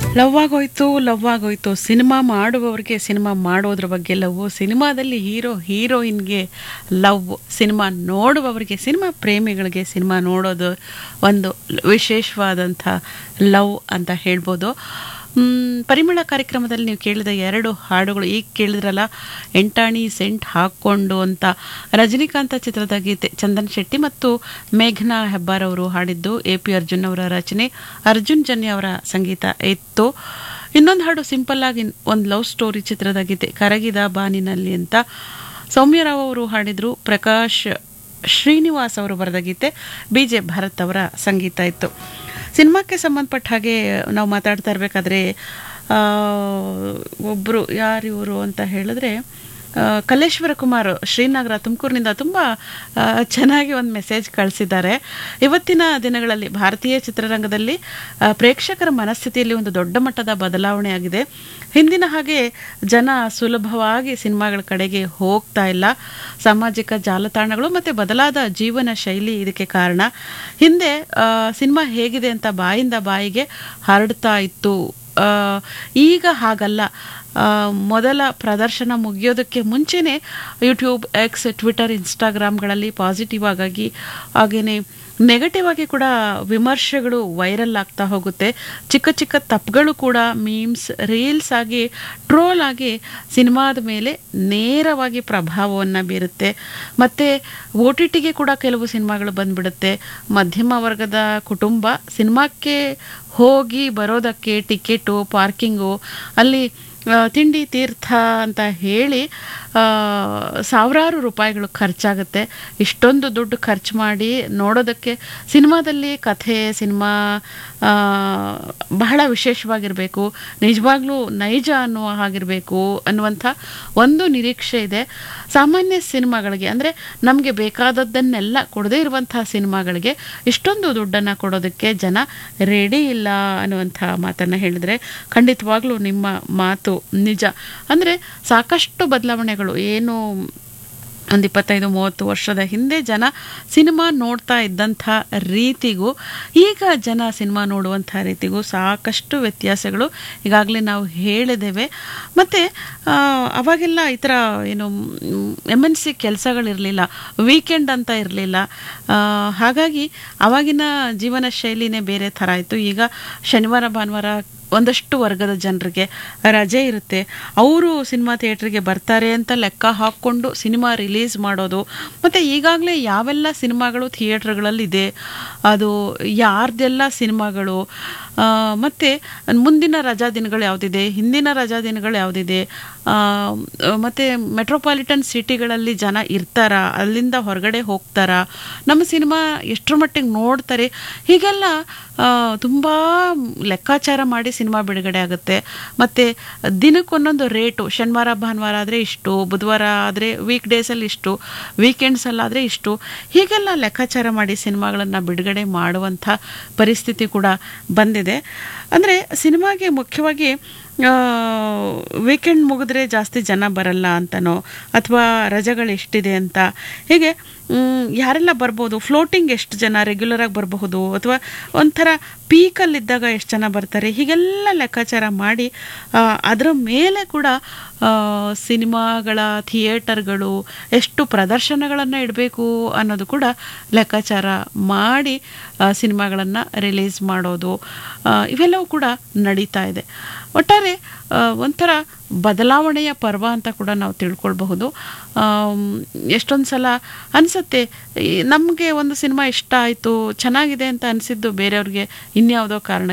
love ಆಗೋಯ್ತು love ಆಗೋಯ್ತು cinema ಮಾಡುವವರಿಗೆ ಸಿನಿಮಾ ಮಾಡೋದ್ರ ಬಗ್ಗೆ ಲವ್ ಸಿನಿಮಾದಲ್ಲಿ ಹೀರೋ ಹೀರೋಯಿನ್ಗೆ ಲವ್ ಸಿನಿಮಾ ನೋಡುವವರಿಗೆ ಸಿನಿಮಾ ಪ್ರೇಮಿಗಳಿಗೆ ಸಿನಿಮಾ ನೋಡೋದು ಒಂದು ವಿಶೇಷವಾದಂಥ ಲವ್ ಅಂತ ಹೇಳ್ಬೋದು ಮ್, ಪರಿಮಳ ಕಾರ್ಯಕ್ರಮದಲ್ಲಿ ನೀವು ಕೇಳಿದ ಎರಡು ಹಾಡುಗಳು ಈಗ ಕೇಳಿದ್ರಲ್ಲ ಎಂಟಾಣಿ ಸೆಂಟ್ ಹಾಕ್ಕೊಂಡು ಅಂತ ರಜನಿಕಾಂತ ಚಿತ್ರದ ಗೀತೆ ಚಂದನ್ ಶೆಟ್ಟಿ ಮತ್ತು ಮೇಘನಾ ಹೆಬ್ಬಾರ್ ಅವರು ಹಾಡಿದ್ದು ಎ ಪಿ ಅರ್ಜುನ್ ಅವರ ರಚನೆ ಅರ್ಜುನ್ ಜನ್ಯ ಅವರ ಸಂಗೀತ ಇತ್ತು ಇನ್ನೊಂದು ಹಾಡು ಸಿಂಪಲ್ ಆಗಿ ಒಂದು ಲವ್ ಸ್ಟೋರಿ ಚಿತ್ರದ ಗೀತೆ ಕರಗಿದ ಬಾನಿನಲ್ಲಿ ಅಂತ ಸೌಮ್ಯರಾವ್ ಅವರು ಹಾಡಿದ್ರು ಪ್ರಕಾಶ್ ಶ್ರೀನಿವಾಸ್ ಅವರು ಬರೆದ ಗೀತೆ ಬಿ ಜೆ ಭರತ್ ಅವರ ಸಂಗೀತ ಇತ್ತು ಸಿನಿಮಾಕ್ಕೆ ಸಂಬಂಧಪಟ್ಟ ಹಾಗೆ ನಾವು ಮಾತಾಡ್ತಾ ಇರಬೇಕಾದ್ರೆ ಒಬ್ಬರು ಯಾರು ಇವರು ಅಂತ ಹೇಳಿದ್ರೆ ಆ, ಕಲ್ಲೇಶ್ವರ ಕುಮಾರ್ ಶ್ರೀನಗರ ತುಮಕೂರಿನಿಂದ ತುಂಬ ಆ, ಚೆನ್ನಾಗಿ ಒಂದು ಮೆಸೇಜ್ ಕಳಿಸಿದ್ದಾರೆ ಇವತ್ತಿನ ದಿನಗಳಲ್ಲಿ ಭಾರತೀಯ ಚಿತ್ರರಂಗದಲ್ಲಿ ಆ, ಪ್ರೇಕ್ಷಕರ ಮನಸ್ಥಿತಿಯಲ್ಲಿ ಒಂದು ದೊಡ್ಡ ಮಟ್ಟದ ಬದಲಾವಣೆ ಆಗಿದೆ ಹಿಂದಿನ ಹಾಗೆ ಜನ ಸುಲಭವಾಗಿ ಸಿನಿಮಾಗಳ ಕಡೆಗೆ ಹೋಗ್ತಾ ಇಲ್ಲ ಸಾಮಾಜಿಕ ಜಾಲತಾಣಗಳು ಮತ್ತು ಬದಲಾದ ಜೀವನ ಶೈಲಿ ಇದಕ್ಕೆ ಕಾರಣ ಹಿಂದೆ ಆ, ಸಿನಿಮಾ ಹೇಗಿದೆ ಅಂತ ಬಾಯಿಂದ ಬಾಯಿಗೆ ಹರಡ್ತಾ ಇತ್ತು ಆ, ಈಗ ಹಾಗಲ್ಲ ಆ, ಮೊದಲ ಪ್ರದರ್ಶನ ಮುಗಿಯೋದಕ್ಕೆ ಮುಂಚೆನೇ ಯೂಟ್ಯೂಬ್ ಎಕ್ಸ್ ಟ್ವಿಟರ್ ಇನ್ಸ್ಟಾಗ್ರಾಮ್ಗಳಲ್ಲಿ ಪಾಸಿಟಿವ್ ಆಗಾಗಿ ಹಾಗೆಯೇ ನೆಗೆಟಿವ್ ಆಗಿ ಕೂಡ ವಿಮರ್ಶೆಗಳು ವೈರಲ್ ಆಗ್ತಾ ಹೋಗುತ್ತೆ ಚಿಕ್ಕ ಚಿಕ್ಕ ತಪ್ಪುಗಳು ಕೂಡ ಮೀಮ್ಸ್ ರೀಲ್ಸ್ ಆಗಿ ಟ್ರೋಲ್ ಆಗಿ ಸಿನಿಮಾದ ಮೇಲೆ ನೇರವಾಗಿ ಪ್ರಭಾವವನ್ನು ಬೀರುತ್ತೆ ಮತ್ತು ಓ ಟಿ ಟಿಗೆ ಕೂಡ ಕೆಲವು ಸಿನಿಮಾಗಳು ಬಂದ್ಬಿಡುತ್ತೆ ಮಧ್ಯಮ ವರ್ಗದ ಕುಟುಂಬ ಸಿನಿಮಾಕ್ಕೆ ಹೋಗಿ ಬರೋದಕ್ಕೆ ಟಿಕೆಟು ಪಾರ್ಕಿಂಗು ಅಲ್ಲಿ ಆ, ತಿಂಡಿ ತೀರ್ಥ ಅಂತ ಹೇಳಿ ಆ, ಸಾವಿರಾರು ರೂಪಾಯಿಗಳು ಖರ್ಚಾಗುತ್ತೆ ಇಷ್ಟೊಂದು ದುಡ್ಡು ಖರ್ಚು ಮಾಡಿ ನೋಡೋದಕ್ಕೆ ಸಿನಿಮಾದಲ್ಲಿ ಕಥೆ ಸಿನಿಮಾ ಆ, ಬಹಳ ವಿಶೇಷವಾಗಿರಬೇಕು ನಿಜವಾಗ್ಲೂ ನೈಜ ಅನ್ನುವ ಹಾಗಿರಬೇಕು ಅನ್ನುವಂಥ ಒಂದು ನಿರೀಕ್ಷೆ ಇದೆ ಸಾಮಾನ್ಯ ಸಿನಿಮಾಗಳಿಗೆ ಅಂದರೆ ನಮಗೆ ಬೇಕಾದದ್ದನ್ನೆಲ್ಲ ಕೊಡದೇ ಇರುವಂಥ ಸಿನಿಮಾಗಳಿಗೆ ಇಷ್ಟೊಂದು ದುಡ್ಡನ್ನು ಕೊಡೋದಕ್ಕೆ ಜನ ರೆಡಿ ಇಲ್ಲ ಅನ್ನುವಂಥ ಮಾತನ್ನು ಹೇಳಿದರೆ ಖಂಡಿತವಾಗ್ಲೂ ನಿಮ್ಮ ಮಾತು ನಿಜ ಅಂದರೆ ಸಾಕಷ್ಟು ಬದಲಾವಣೆಗಳು ಏನು ಒಂದು ಇಪ್ಪತ್ತೈದು ಮೂವತ್ತು ವರ್ಷದ ಹಿಂದೆ ಜನ ಸಿನಿಮಾ ನೋಡ್ತಾ ಇದ್ದಂಥ ರೀತಿಗೂ ಈಗ ಜನ ಸಿನಿಮಾ ನೋಡುವಂಥ ರೀತಿಗೂ ಸಾಕಷ್ಟು ವ್ಯತ್ಯಾಸಗಳು ಈಗಾಗಲೇ ನಾವು ಹೇಳಿದ್ದೇವೆ ಮತ್ತು ಅವಾಗೆಲ್ಲ ಈ ಥರ ಏನು ಎಮ್ ಎನ್ ಸಿ ಕೆಲಸಗಳಿರಲಿಲ್ಲ ವೀಕೆಂಡ್ ಅಂತ ಇರಲಿಲ್ಲ ಹಾಗಾಗಿ ಅವಾಗಿನ ಜೀವನ ಶೈಲಿನೇ ಬೇರೆ ಥರ ಇತ್ತು ಈಗ ಶನಿವಾರ ಭಾನುವಾರ ಒಂದಷ್ಟು ವರ್ಗದ ಜನರಿಗೆ ರಜೆ ಇರುತ್ತೆ ಅವರು ಸಿನಿಮಾ ಥಿಯೇಟ್ರಿಗೆ ಬರ್ತಾರೆ ಅಂತ ಲೆಕ್ಕ ಹಾಕ್ಕೊಂಡು ಸಿನಿಮಾ ರಿಲೀಸ್ ಮಾಡೋದು ಮತ್ತು ಈಗಾಗಲೇ ಯಾವೆಲ್ಲ ಸಿನಿಮಾಗಳು ಥಿಯೇಟ್ರ್ಗಳಲ್ಲಿದೆ ಅದು ಯಾರ್ದೆಲ್ಲ ಸಿನಿಮಾಗಳು ಮತ್ತು ಮುಂದಿನ ರಜಾ ದಿನಗಳು ಯಾವುದಿದೆ ಹಿಂದಿನ ರಜಾ ದಿನಗಳು ಯಾವುದಿದೆ ಮತ್ತು ಮೆಟ್ರೋಪಾಲಿಟನ್ ಸಿಟಿಗಳಲ್ಲಿ ಜನ ಇರ್ತಾರಾ ಅಲ್ಲಿಂದ ಹೊರಗಡೆ ಹೋಗ್ತಾರಾ ನಮ್ಮ ಸಿನಿಮಾ ಎಷ್ಟರ ಮಟ್ಟಿಗೆ ನೋಡ್ತಾರೆ ಹೀಗೆಲ್ಲ ತುಂಬ ಲೆಕ್ಕಾಚಾರ ಮಾಡಿ ಸಿನಿಮಾ ಬಿಡುಗಡೆ ಆಗುತ್ತೆ ಮತ್ತು ದಿನಕ್ಕೊಂದೊಂದು ರೇಟು ಶನಿವಾರ ಭಾನುವಾರ ಆದರೆ ಇಷ್ಟು ಬುಧವಾರ ಆದರೆ ವೀಕ್ ಡೇಸಲ್ಲಿ ಇಷ್ಟು ವೀಕೆಂಡ್ಸಲ್ಲಾದರೆ ಇಷ್ಟು ಹೀಗೆಲ್ಲ ಲೆಕ್ಕಾಚಾರ ಮಾಡಿ ಸಿನಿಮಾಗಳನ್ನು ಬಿಡುಗಡೆ ಮಾಡುವಂಥ ಪರಿಸ್ಥಿತಿ ಕೂಡ ಬಂದಿದೆ ಅಂದರೆ ಸಿನಿಮಾಗೆ ಮುಖ್ಯವಾಗಿ ವೀಕೆಂಡ್ ಮುಗಿದ್ರೆ ಜಾಸ್ತಿ ಜನ ಬರಲ್ಲ ಅಂತನೋ ಅಥವಾ ರಜೆಗಳು ಎಷ್ಟಿದೆ ಅಂತ ಹೀಗೆ ಮ್, ಯಾರೆಲ್ಲ ಬರ್ಬೋದು ಫ್ಲೋಟಿಂಗ್ ಎಷ್ಟು ಜನ ರೆಗ್ಯುಲರಾಗಿ ಬರಬಹುದು ಅಥವಾ ಒಂಥರ ಪೀಕಲ್ಲಿದ್ದಾಗ ಎಷ್ಟು ಜನ ಬರ್ತಾರೆ ಹೀಗೆಲ್ಲ ಲೆಕ್ಕಾಚಾರ ಮಾಡಿ ಆ, ಅದರ ಮೇಲೆ ಕೂಡ ಆ, ಸಿನಿಮಾಗಳ ಥಿಯೇಟರ್ಗಳು ಎಷ್ಟು ಪ್ರದರ್ಶನಗಳನ್ನು ಇಡಬೇಕು ಅನ್ನೋದು ಕೂಡ ಲೆಕ್ಕಾಚಾರ ಮಾಡಿ ಸಿನಿಮಾಗಳನ್ನು ರಿಲೀಸ್ ಮಾಡೋದು ಆ, ಇವೆಲ್ಲವೂ ಕೂಡ ನಡೀತಾ ಇದೆ ಒಟ್ಟಾರೆ ಆ, ಒಂಥರ ಬದಲಾವಣೆಯ ಪರ್ವ ಅಂತ ಕೂಡ ನಾವು ತಿಳ್ಕೊಳ್ಬಹುದು ಎಷ್ಟೊಂದು ಸಲ ಅನಿಸುತ್ತೆ ನಮಗೆ ಒಂದು ಸಿನಿಮಾ ಇಷ್ಟ ಆಯಿತು ಚೆನ್ನಾಗಿದೆ ಅಂತ ಅನಿಸಿದ್ದು ಬೇರೆಯವ್ರಿಗೆ ಇನ್ಯಾವುದೋ ಕಾರಣ